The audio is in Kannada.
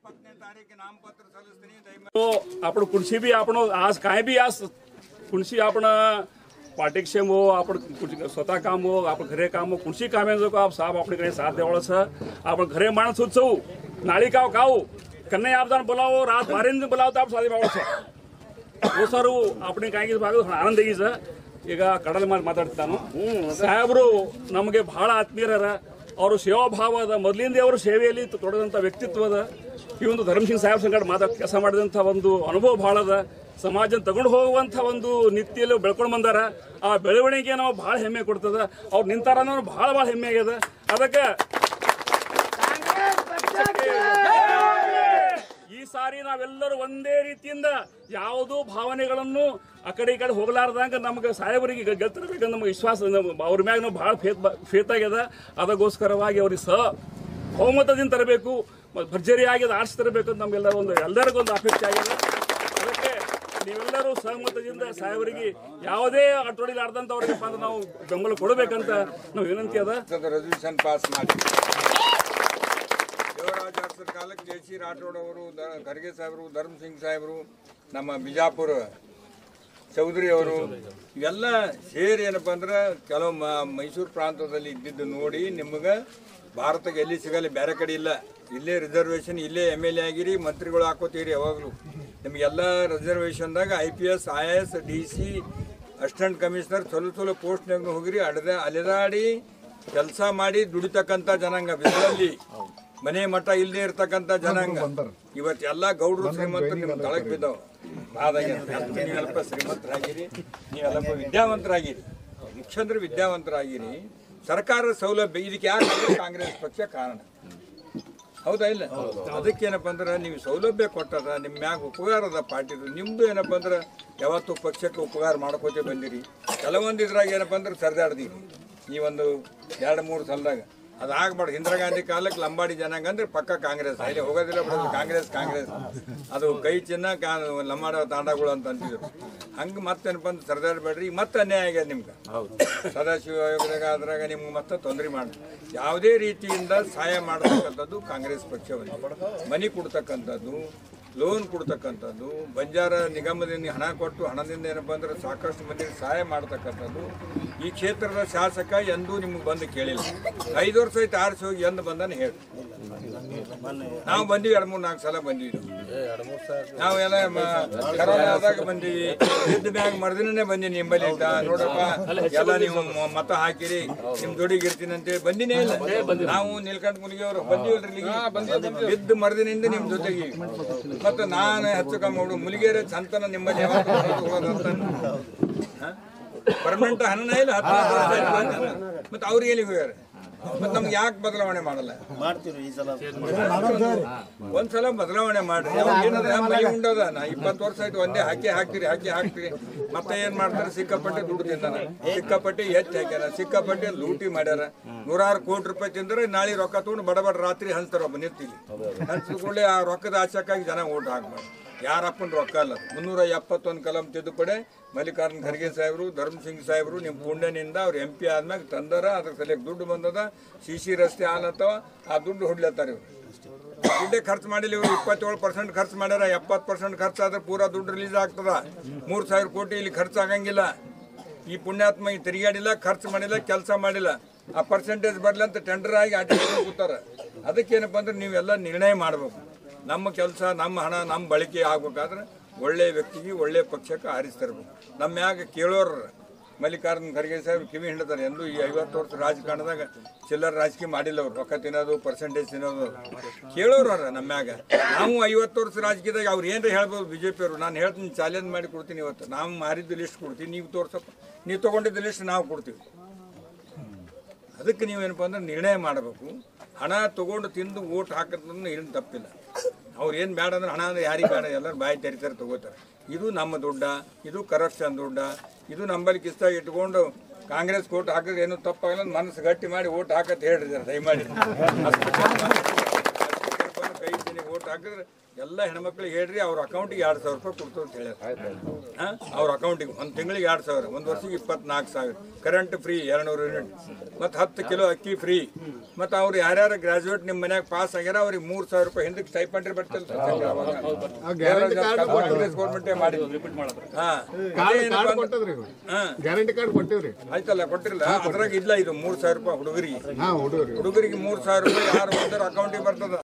इಪ್ಪತ್ತನೇ ತಾರೀಕು ನಾಮಪತ್ರ ಸಲ್ಲಿಸ್ತೀನಿ ದಯಮಾಡಿ तो आपण कुणशी बी आपण आज काय बी आज कुणशी आपण पाठीक्षेम हो आपण कुणशी स्वतः काम हो आपण घरे काम हो कुणशी कामे जो का साहेब आपल्याकडे साथ द्यावळं आपण घरे माणूस उत्सव नाळी काव काव कन्या आपदान बोलावं रात बारेंद बोलावं आप साधे बावळस ಸರು આપણે ಕಾಯಿ ಭಾಗ ಆನಂದ ಈಗ ಈಗ ಕಡಲ ಮಾಡಿ ಮಾತಾಡ್ತಾನು ಸಾಹೇಬರು ನಮಗೆ ಬಹಳ ಆತ್ಮೀಯರ ಅವರು ಸೇವಾಭಾವದ ಮೊದಲಿಂದ ಅವರು ಸೇವೆಯಲ್ಲಿ ತೊಡದಂಥ ವ್ಯಕ್ತಿತ್ವದ ಈ ಒಂದು ಧರ್ಮಸಿಂಗ್ ಸಾಹೇಬ್ ಸಂಗಡ ಮಾತಾ ಕೆಲಸ ಮಾಡಿದಂಥ ಒಂದು ಅನುಭವ ಬಹಳ ಅದ ಸಮಾಜ ತಗೊಂಡು ಹೋಗುವಂಥ ಒಂದು ನಿತ್ಯಲ್ಲಿ ಬೆಳ್ಕೊಂಡು ಬಂದಾರ ಆ ಬೆಳವಣಿಗೆ ನಾವು ಬಹಳ ಹೆಮ್ಮೆ ಕೊಡ್ತದ ಅವ್ರು ನಿಂತಾರ ಅನ್ನೋದು ಬಹಳ ಬಹಳ ಹೆಮ್ಮೆ ಆಗ್ಯದ ಅದಕ್ಕೆ ಈ ಸಾರಿ ನಾವೆಲ್ಲರೂ ಒಂದೇ ರೀತಿಯಿಂದ ಯಾವುದೋ ಭಾವನೆಗಳನ್ನು ಆ ಕಡೆ ಈ ಕಡೆ ಹೋಗಲಾರ್ದಂಗ ನಮ್ಗೆ ಸಾಹೇಬರಿಗೆ ಗ- ಗೆಲ್ತಿರ್ಬೇಕಂತ ನಮ್ಗೆ ವಿಶ್ವಾಸ ನಮ್ಮ- ಅವ್ರ ಮ್ಯಾಗ ನಾವು ಭಾಳ ಫೇತ್ ಬ- ಫೇತ್ ಆಗ್ಯದ ಅದಕ್ಕೋಸ್ಕರವಾಗಿ ಅವ್ರಿಗೆ ಸಹ ಬಹುಮತದಿಂದ ತರಬೇಕು ಮತ್ತು ಭರ್ಜರಿಯಾಗಿ ಅದು ಆರಿಸಿ ತರಬೇಕು ಅಂತ ನಮಗೆಲ್ಲ ಒಂದು ಎಲ್ಲರಿಗೊಂದು ಅಪೇಕ್ಷೆ ಆಗ್ಯದ ಅದಕ್ಕೆ ನೀವೆಲ್ಲರೂ ಸಹಮತದಿಂದ ಸಾಹೇಬರಿಗೆ ಯಾವುದೇ ಅಡ್ತೊಡಿಲಾರ್ದಂತ ಅವ್ರಿಗೆ ಅಂದ್ರೆ ನಾವು ಬೆಂಬಲ ಕೊಡಬೇಕಂತ ನಾವು ವಿನಂತಿ ಅದ ರೆಸಲ್ಯೂಷನ್ ಪಾಸ್ ಮಾಡಿ ದೇವರಾಜ ಅರಸರ ಕಾಲಕ್ಕೆ ಜೆ ಸಿ ರಾಠೋಡ್ ಅವರು ದ- ಖರ್ಗೆ ಸಾಹೇಬರು ಧರ್ಮ್ ಸಿಂಗ್ ಸಾಹೇಬರು ನಮ್ಮ ಬಿಜಾಪುರ ಚೌಧರಿ ಅವರು ಇವೆಲ್ಲ ಸೇರಿ ಏನಪ್ಪ ಅಂದ್ರೆ ಕೆಲವು ಮ- ಮೈಸೂರು ಪ್ರಾಂತದಲ್ಲಿ ಇದ್ದಿದ್ದು ನೋಡಿ ನಿಮಗೆ ಭಾರತಕ್ಕೆ ಎಲ್ಲಿ ಸಿಗಲ್ಲ ಬೇರೆ ಕಡೆ ಇಲ್ಲ ಇಲ್ಲೇ ರಿಸರ್ವೇಷನ್ ಇಲ್ಲೇ ಎಮ್ ಎಲ್ ಎ ಆಗಿರಿ ಮಂತ್ರಿಗಳು ಹಾಕೋತೀರಿ ಯಾವಾಗಲೂ ನಿಮಗೆಲ್ಲ ರಿಸರ್ವೇಷನ್ದಾಗ I P S I A S D C assistant commissioner ಚಲೋ ಚಲೋ ಪೋಸ್ಟ್ನಾಗ ಹೋಗಿರಿ ಅಡ್ದ ಅಲೆದಾಡಿ ಕೆಲಸ ಮಾಡಿ ದುಡಿತಕ್ಕಂಥ ಜನಾಂಗ ಬಿಸಿಲಲ್ಲಿ ಮನೆ ಮಠ ಇಲ್ಲದೆ ಇರ್ತಕ್ಕಂಥ ಜನಾಂಗ ಇವತ್ತೆಲ್ಲ ಗೌಡ್ರು ಶ್ರೀಮಂತರು ನಿಮ್ಮ ತಳಗ್ ಬಿದ್ದಾವ ಆದಾಗ ನೀವೆಲ್ಲಪ್ಪ ಶ್ರೀಮಂತರಾಗಿರಿ ನೀವೆಲ್ಲಪ್ಪ ವಿದ್ಯಾವಂತರಾಗಿರಿ ಮುಖ್ಯಂದ್ರೆ ವಿದ್ಯಾವಂತರಾಗಿರಿ ಸರ್ಕಾರದ ಸೌಲಭ್ಯ ಇದಕ್ಕೆ ಯಾರು ಕಾಂಗ್ರೆಸ್ ಪಕ್ಷ ಕಾರಣ ಹೌದಾ ಇಲ್ಲ ಅದಕ್ಕೇನಪ್ಪ ಅಂದ್ರೆ ನೀವು ಸೌಲಭ್ಯ ಕೊಟ್ಟದ ನಿಮ್ಮ ಮ್ಯಾಗ ಉಪಕಾರದ ಪಾರ್ಟಿದು ನಿಮ್ದು ಏನಪ್ಪ ಅಂದ್ರೆ ಯಾವತ್ತು ಪಕ್ಷಕ್ಕೆ ಉಪಕಾರ ಮಾಡ್ಕೋತೆ ಬಂದಿರಿ ಕೆಲವೊಂದು ಇದ್ರಾಗ ಏನಪ್ಪ ಅಂದ್ರೆ ಸರಿದಾಡ್ದೀರಿ ನೀವೊಂದು ಎರಡು ಮೂರು ಸಲದಾಗ ಅದು ಆಗ್ಬಾರ್ದು ಇಂದಿರಾ ಗಾಂಧಿ ಕಾಲಕ್ಕೆ ಲಂಬಾಡಿ ಜನಾಂಗ ಅಂದ್ರೆ ಪಕ್ಕ ಕಾಂಗ್ರೆಸ್ ಇಲ್ಲಿ ಹೋಗೋದಿಲ್ಲ ಬಿಡೋದು ಕಾಂಗ್ರೆಸ್ ಕಾಂಗ್ರೆಸ್ ಅದು ಕೈ ಚಿನ್ನ ಕಾ ಲಂಬಾಡ ತಾಂಡಗಳು ಅಂತ ಅಂತಿದ್ರು ಹಂಗೆ ಮತ್ತೇನಪ್ಪ ಅಂದ್ರೆ ಸರಿದಾಡ್ಬೇಡ್ರಿ ಮತ್ತೆ ಅನ್ಯಾಯ ಆಗ್ಯದ ನಿಮ್ಗೆ ಸದಾಶಿವ ಆಯೋಗದಾಗ ಅದ್ರಾಗ ನಿಮ್ಗೆ ಮತ್ತೆ ತೊಂದರೆ ಮಾಡಿ ಯಾವುದೇ ರೀತಿಯಿಂದ ಸಹಾಯ ಮಾಡತಕ್ಕಂಥದ್ದು ಕಾಂಗ್ರೆಸ್ ಪಕ್ಷವನ್ನು ಮನಿ ಕೊಡ್ತಕ್ಕಂಥದ್ದು ಲೋನ್ ಕೊಡ್ತಕ್ಕಂಥದ್ದು ಬಂಜಾರ ನಿಗಮದಿಂದ ಹಣ ಕೊಟ್ಟು ಹಣದಿಂದ ಏನಪ್ಪ ಅಂದ್ರೆ ಸಾಕಷ್ಟು ಮಂದಿಗೆ ಸಹಾಯ ಮಾಡ್ತಕ್ಕಂಥದ್ದು ಈ ಕ್ಷೇತ್ರದ ಶಾಸಕ ಎಂದೂ ನಿಮ್ಗೆ ಬಂದು ಕೇಳಿಲ್ಲ ಐದು ವರ್ಷ ಆಯ್ತು ಆರಿಸಿ ಹೋಗಿ ಎಂದು ಬಂದಾನೆ ಹೇಳಿ ನಾವು ಬಂದೀವಿ ಎರಡು ಮೂರು ನಾಲ್ಕು ಸಲ ಬಂದಿವಿ ನಾವು ಎಲ್ಲ ಕರೋನಾ ಆದಾಗ ಬಂದೀವಿ ಇದ್ದ ಮ್ಯಾಗ ಮರ್ದಿನೇ ಬಂದೀನಿ ನಿಂಬಲ್ಲಿ ಇದ್ದ ನೋಡಪ್ಪ ಎಲ್ಲ ನೀವು ಮ- ಮತ ಹಾಕಿರಿ ನಿಮ್ ಜೋಡಿಗೆ ಇರ್ತೀನಿ ಅಂತೇಳಿ ಬಂದಿನೇ ಇಲ್ಲ ನಾವು ನೀಲ್ಕಂಠ ಮುನಿಗೆಯವರು ಬಂದಿವಲ್ರಿ ಇಲ್ಲಿಗೆ ಇದ್ದ ಮರ್ದಿನಿಂದ ನಿಮ್ ಜೊತೆಗೆ ಮತ್ತೆ ನಾನು ಹೆಚ್ಚು ಕಮ್ಮಿ ಮಾಡು ಮುಲಿಗೆರೆ ಚಂತನ ನಿಮ್ಮಲ್ಲಿ ಯಾವತ್ತೂ ಬರೋದು ಹೋಗೋದು ಅಂತ ಪರ್ಮನೆಂಟ್ ಹಣನ ಇಲ್ಲ ಹತ್ತು ವರ್ಷ ಆಯ್ತು ಬಂದ. ಮತ್ತೆ ಅವ್ರಿಗೆ ಎಲ್ಲಿಗೆ ಹೋಗ್ಯಾರ ಮತ್ತೆ ನಮ್ಗೆ ಯಾಕೆ ಬದಲಾವಣೆ ಮಾಡಲ್ಲ ಮಾಡ್ತೀವಿ ಈ ಸಲ ಒಂದ್ಸಲ ಬದಲಾವಣೆ ಮಾಡ್ರಿ ಅವಾಗ ಏನದ ಮೈ ಉಂಡದ ನಾ ಇಪ್ಪತ್ತು ವರ್ಷ ಆಯ್ತು ಒಂದೇ ಹಾಕಿ ಹಾಕ್ತಿರಿ ಹಾಕಿ ಹಾಕ್ತಿರಿ ಮತ್ತೆ ಏನ್ ಮಾಡ್ತಾರೆ ಸಿಕ್ಕಾಪಟ್ಟೆ ದುಡ್ಡು ತಿಂದಾನ ಸಿಕ್ಕಾಪಟ್ಟೆ ಎತ್ತಿ ಹಾಕ್ಯಾರ ಸಿಕ್ಕಾಪಟ್ಟೆ ಲೂಟಿ ಮಾಡ್ಯಾರ ನೂರಾರು ಕೋಟಿ ರೂಪಾಯಿ ತಿಂದ್ರೆ ನಾಳೆ ರೊಕ್ಕ ತಗೊಂಡು ಬಡ ಬಡ ರಾತ್ರಿ ಹಂಚ್ತಾರ ಒಬ್ಬ ನಿಂತಿಲಿ ಹಂಚಿದ ಕೂಡಲೇ ಆ ರೊಕ್ಕದ ಆಶಕ್ಕಾಗಿ ಜನ ಓಟ್ ಹಾಕ್ಬಾರ್ದು ಯಾರಪ್ಪನ ರೊಕ್ಕ ಅಲ್ಲ ಮುನ್ನೂರ ಎಪ್ಪತ್ತೊಂದು ಕಲಂ ತಿದ್ದುಪಡಿ ಮಲ್ಲಿಕಾರ್ಜುನ್ ಖರ್ಗೆ ಸಾಹೇಬರು ಧರ್ಮ್ ಸಿಂಗ್ ಸಾಹೇಬರು ನಿಮ್ಮ ಪುಣ್ಯನಿಂದ ಅವ್ರು ಎಂ ಪಿ ಆದ್ಮ್ಯಾಗ ತಂದರ ಅದ್ರ ಸಲಕ್ಕೆ ದುಡ್ಡು ಬಂದದ ಸಿ ಸಿ ರಸ್ತೆ ಆಲತ್ತವ ಆ ದುಡ್ಡು ಹೊಡ್ಲತ್ತಾರ ಇವ್ರು ದುಡ್ಡೇ ಖರ್ಚು ಮಾಡಿಲ್ಲ ಇವರು ಇಪ್ಪತ್ತೇಳು ಪರ್ಸೆಂಟ್ ಖರ್ಚು ಮಾಡ್ಯಾರ ಎಪ್ಪತ್ತು ಪರ್ಸೆಂಟ್ ಖರ್ಚು ಆದ್ರೆ ಪೂರಾ ದುಡ್ಡು ರಿಲೀಸ್ ಆಗ್ತದ ಮೂರು ಸಾವಿರ ಕೋಟಿ ಇಲ್ಲಿ ಖರ್ಚು ಆಗಂಗಿಲ್ಲ ಈ ಪುಣ್ಯಾತ್ಮ ಈ ತಿರುಗಾಡಿಲ್ಲ ಖರ್ಚು ಮಾಡಿಲ್ಲ ಕೆಲಸ ಮಾಡಿಲ್ಲ ಆ ಪರ್ಸೆಂಟೇಜ್ ಬರಲಿ ಅಂತ ಟೆಂಡರ್ ಆಗಿ ಆಟ ಕೂತಾರ ಅದಕ್ಕೇನಪ್ಪ ಅಂದ್ರೆ ನೀವೆಲ್ಲ ನಿರ್ಣಯ ಮಾಡಬೇಕು ನಮ್ಮ ಕೆಲಸ ನಮ್ಮ ಹಣ ನಮ್ಮ ಬಳಕೆ ಆಗ್ಬೇಕಾದ್ರೆ ಒಳ್ಳೆ ವ್ಯಕ್ತಿಗೆ ಒಳ್ಳೆ ಪಕ್ಷಕ್ಕೆ ಆರಿಸ್ತರ್ಬೇಕು ನಮ್ಮ ಮ್ಯಾಗ ಕೇಳೋರ ಮಲ್ಲಿಕಾರ್ಜುನ್ ಖರ್ಗೆ ಸಾಹೇಬ್ ಕಿವಿ ಹಿಂಡ್ತಾರೆ ಎಂದು ಈ ಐವತ್ತು ವರ್ಷ ರಾಜಕಾರಣದಾಗ ಚಿಲ್ಲರ ರಾಜಕೀಯ ಮಾಡಿಲ್ಲ ಅವ್ರು ರೊಕ್ಕ ತಿನ್ನೋದು ಪರ್ಸೆಂಟೇಜ್ ತಿನ್ನೋದು ಕೇಳೋರು ಅವ್ರ ನಮ್ಮ ಮ್ಯಾಗ ನಾವು ಐವತ್ತು ವರ್ಷ ರಾಜಕೀಯದಾಗ ಅವ್ರು ಏನ್ರ ಹೇಳ್ಬೋದು ಬಿ ಜೆ ಪಿಯವರು ನಾನು ಹೇಳ್ತೀನಿ ಚಾಲೆಂಜ್ ಮಾಡಿ ಕೊಡ್ತೀನಿ ಇವತ್ತು ನಾವು ಮಾರಿದ್ದು ಲಿಸ್ಟ್ ಕೊಡ್ತೀನಿ ನೀವು ತೋರ್ಸಪ್ಪ ನೀವು ತೊಗೊಂಡಿದ್ದ ಲಿಸ್ಟ್ ನಾವು ಕೊಡ್ತೀವಿ ಅದಕ್ಕೆ ನೀವೇನಪ್ಪ ಅಂದ್ರೆ ನಿರ್ಣಯ ಮಾಡಬೇಕು ಹಣ ತಗೊಂಡು ತಿಂದು ಓಟ್ ಹಾಕೋದ್ರೂ ಏನು ತಪ್ಪಿಲ್ಲ ಅವ್ರು ಏನು ಬೇಡ ಅಂದ್ರೆ ಹಣ ಅಂದ್ರೆ ಯಾರಿಗೆ ಬೇಡ ಎಲ್ಲರೂ ಬಾಯಿ ತೆರಿತಾರೆ ತಗೋತಾರೆ ಇದು ನಮ್ಮ ದುಡ್ಡ ಇದು ಕರಪ್ಷನ್ ದುಡ್ಡ ಇದು ನಂಬಲ್ಲಿ ಕಿಸ್ತಾಗ ಇಟ್ಕೊಂಡು ಕಾಂಗ್ರೆಸ್ ಓಟ್ ಹಾಕಿದ್ರೆ ಏನು ತಪ್ಪಾಗಲ್ಲ ಅಂತ ಮನಸ್ಸು ಗಟ್ಟಿ ಮಾಡಿ ಓಟ್ ಹಾಕತ್ ಹೇಳ್ರಿ ಜರ ದಯಮಾಡಿ ಅಷ್ಟು ಕೈ ಓಟ್ ಹಾಕಿದ್ರೆ ಎಲ್ಲ ಹೆಣ್ಮಕ್ಳಿಗೆ ಹೇಳ್ರಿ ಅವ್ರ ಅಕೌಂಟಿಗೆ ಎರಡು ಸಾವಿರ ರೂಪಾಯಿ ಕೊಡ್ತು ಅಂತ ಹೇಳ್ಯಾರ ಹಾ? ಅವ್ರ ಅಕೌಂಟಿಗೆ ಒಂದು ತಿಂಗಳಿಗೆ ಎರಡು ಸಾವಿರ ಒಂದು ವರ್ಷಕ್ಕೆ ಇಪ್ಪತ್ನಾಲ್ಕು ಸಾವಿರ ಕರೆಂಟ್ ಫ್ರೀ ಎರಡ್ನೂರು ಯೂನಿಟ್ ಮತ್ತು ಹತ್ತು ಕಿಲೋ ಅಕ್ಕಿ ಫ್ರೀ ಮತ್ತು ಅವ್ರು ಯಾರ್ಯಾರು ಗ್ರಾಜುಯೇಟ್ ನಿಮ್ಮ ಮನ್ಯಾಗ ಪಾಸ್ ಆಗ್ಯಾರ ಅವ್ರಿಗೆ ಮೂರು ಸಾವಿರ ರೂಪಾಯಿ ಹಿಂದಕ್ಕೆ ಸ್ಟೈಪಂಡ್ರಿ ಬರ್ತಲ್ಲ ಗೌರ್ಮೆಂಟೇ ಮಾಡಿದ್ರು ರಿಪೀಟ್ ಮಾಡಿದ್ರೆ ಹಾ ಕಾರ್ಡ್ ಕಾರ್ಡ್ ಕೊಟ್ಟದ್ರಿ ಹಾ ಗ್ಯಾರಂಟಿ ಕಾರ್ಡ್ ಕೊಟ್ಟಿವ್ರಿ ಆಯ್ತಲ್ಲ ಕೊಟ್ಟಿರಲ್ಲ ಅದ್ರಾಗ ಇಲ್ಲ ಇದು ಮೂರು ಸಾವಿರ ರೂಪಾಯಿ ಹುಡುಗರಿಗೆ ಹಾ ಹುಡುಗರಿ ಹುಡುಗರಿಗೆ ಮೂರು ಸಾವಿರ ರೂಪಾಯಿ ಯಾರು ಬಂದ್ರೆ ಅಕೌಂಟಿಗೆ ಬರ್ತದ